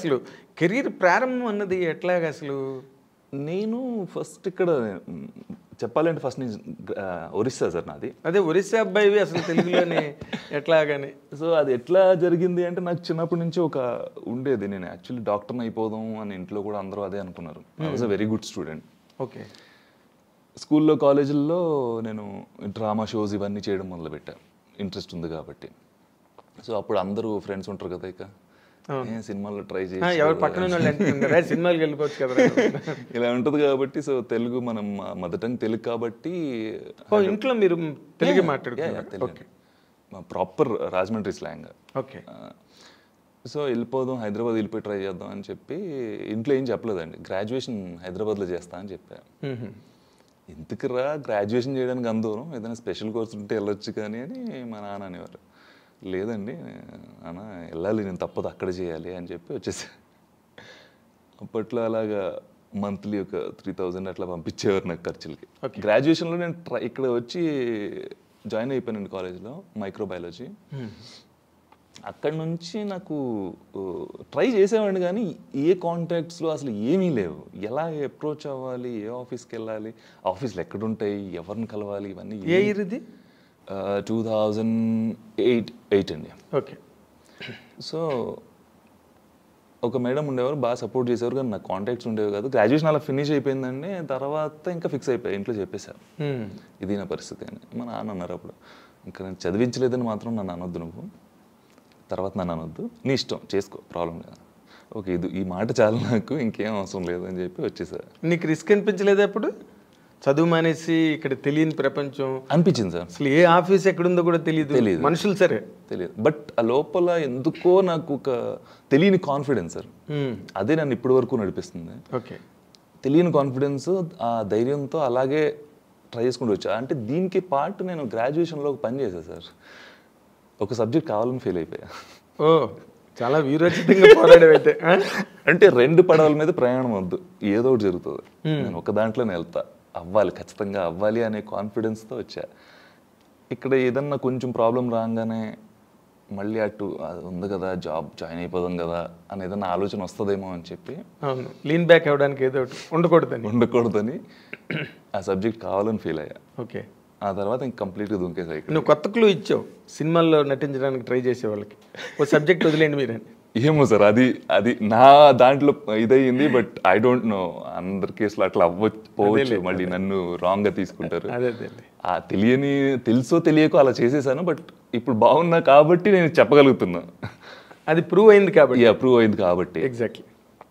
అసలు కెరీర్ ప్రారంభం అన్నది ఎట్లాగ అసలు నేను ఫస్ట్ ఇక్కడ మ్, చెప్పాలంటే ఫస్ట్ నేను ఆ, ఒరిస్సా సార్ నాది అదే ఒరిస్సా అబ్బాయివి అసలు తెలుగులోనే ఎట్లాగని సో అది ఎట్లా జరిగింది అంటే నాకు చిన్నప్పటి నుంచి ఒక ఉండేది నేను యాక్చువల్లీ డాక్టర్ని అయిపోదాం అని ఇంట్లో కూడా అందరూ అదే అనుకున్నారు I was a very good student okay స్కూల్లో కాలేజీల్లో నేను డ్రామా షోస్ ఇవన్నీ చేయడం మొదలుపెట్టాను ఇంట్రెస్ట్ ఉంది కాబట్టి సో అప్పుడు అందరూ ఫ్రెండ్స్ ఉంటారు కదా ఇక ఏ సినిమాలో ట్రై ఆ, చేసి ఎవరు పక్కన ఉన్న వాళ్ళు అంటున్నారు, "రే, సినిమాలకు వెళ్ళిపోవచ్చు కదా ఇలా ఉంటుంది కాబట్టి సో తెలుగు మనం మదర్ టంగ్ తెలుగు కాబట్టి ఓ ఇంట్లో మీరు తెలుగు Yeah, yeah, మాట్లాడుతున్నారు Telugu. Okay proper Rajahmundry slang okay so వెళ్ళిపోదాం హైదరాబాద్ వెళ్ళిపోయి ట్రై చేద్దాం అని చెప్పి ఇంట్లో ఏం చెప్పలేదండి గ్రాడ్యుయేషన్ హైదరాబాద్లో చేస్తా అని చెప్పా ఎందుకురా గ్రాడ్యుయేషన్ చేయడానికి అందరం ఏదైనా స్పెషల్ కోర్స్ ఉంటే వెళ్ళొచ్చు కానీ అని మా నాన్న అనేవారు లేదండి అన్న వెళ్ళాలి నేను తప్పదు అక్కడ చేయాలి అని చెప్పి వచ్చేసా అప్పట్లో అలాగా మంత్లీ ఒక త్రీ థౌజండ్ అట్లా పంపించేవారు నాకు ఖర్చులకి గ్రాడ్యుయేషన్లో నేను ట్రై ఇక్కడ వచ్చి జాయిన్ అయిపోయానండి కాలేజ్లో మైక్రోబయాలజీ అక్కడ నుంచి నాకు ట్రై చేసేవాడిని కానీ ఏ కాంటాక్ట్స్లో అసలు ఏమీ లేవు ఎలా అప్రోచ్ అవ్వాలి ఏ ఆఫీస్కి వెళ్ళాలి ఆఫీస్లు ఎక్కడుంటాయి ఎవరిని కలవాలి ఇవన్నీ ఏ ఇయర్ ఇది టూ థౌజండ్ ఎయిట్ ఎయిట్ అండి ఓకే సో ఒక మేడం ఉండేవారు బాగా సపోర్ట్ చేసేవారు కానీ నాకు కాంటాక్ట్స్ ఉండేవి కాదు గ్రాడ్యుయేషన్ అలా ఫినిష్ అయిపోయిందండి తర్వాత ఇంకా ఫిక్స్ అయిపోయాయి ఇంట్లో చెప్పేశారు ఇది నా పరిస్థితి అని మా నాన్న అన్నారు అప్పుడు ఇంకా నేను చదివించలేదని మాత్రం నన్ను అనొద్దు నువ్వు తర్వాత నన్ను అనొద్దు నీ ఇష్టం చేసుకో ప్రాబ్లం లేదు ఓకే ఇది ఈ మాట చాలు నాకు ఇంకేం అవసరం లేదు అని చెప్పి వచ్చేసా నీకు రిస్క్ అనిపించలేదు అప్పుడు చదువు మానేసి ఇక్కడ తెలియని ప్రపంచం అనిపించింది సార్ అసలు ఏ ఆఫీస్ ఎక్కడుందో కూడా తెలియదు తెలీదు. మనుషులు సరే తెలియదు బట్ ఆ లోపల ఎందుకో నాకు ఒక తెలియని కాన్ఫిడెన్స్ సార్ అదే నన్ను ఇప్పటి వరకు నడిపిస్తుంది ఓకే తెలియని కాన్ఫిడెన్స్ ఆ ధైర్యంతో అలాగే ట్రై చేసుకుంటూ వచ్చా అంటే దీనికి పార్ట్ నేను గ్రాడ్యుయేషన్లో ఒక పని చేశాను సార్ ఒక సబ్జెక్ట్ కావాలని ఫెయిల్ అయిపోయా ఓ చాలా వీరోచితంగా పోరాడేవైతే ఆ? అంటే రెండు పడవల మీద ప్రయాణం వద్దు ఏదో ఒకటి జరుగుతుంది నేను ఒక దాంట్లోనే వెళ్తా అవ్వాలి ఖచ్చితంగా అవ్వాలి అనే కాన్ఫిడెన్స్తో వచ్చా ఇక్కడ ఏదన్నా కొంచెం ప్రాబ్లం రాగానే మళ్ళీ అటు అది ఉంది కదా జాబ్ జాయిన్ అయిపోదాం కదా అని ఏదన్నా ఆలోచన వస్తుందేమో అని చెప్పి అవును లీన్ బ్యాక్ అవ్వడానికి ఏదో ఒకటి ఉండకూడదని ఉండకూడదని ఆ సబ్జెక్ట్ కావాలని ఫీల్ అయ్యా ఓకే ఆ తర్వాత ఇంక కంప్లీట్గా దుంకేసా ఇక్కడ నువ్వు కొత్త క్లూ ఇచ్చావు సినిమాల్లో నటించడానికి ట్రై చేసే వాళ్ళకి ఓ సబ్జెక్ట్ వదిలేండి మీరని ఏమో సార్ అది అది నా దాంట్లో ఇదయ్యింది బట్ ఐ డోంట్ నో అందరి కేసులో అట్లా అవ్వకపోవచ్చు మళ్ళీ నన్ను రాంగ్ గా తీసుకుంటారు అదే అదే ఆ తెలియని తెలుసో తెలియకో అలా చేసేసాను బట్ ఇప్పుడు బాగున్నా కాబట్టి నేను చెప్పగలుగుతున్నా అది ప్రూవ్ అయింది కాబట్టి ఈ అప్రూవ్ అయింది కాబట్టి ఎగ్జాక్ట్లీ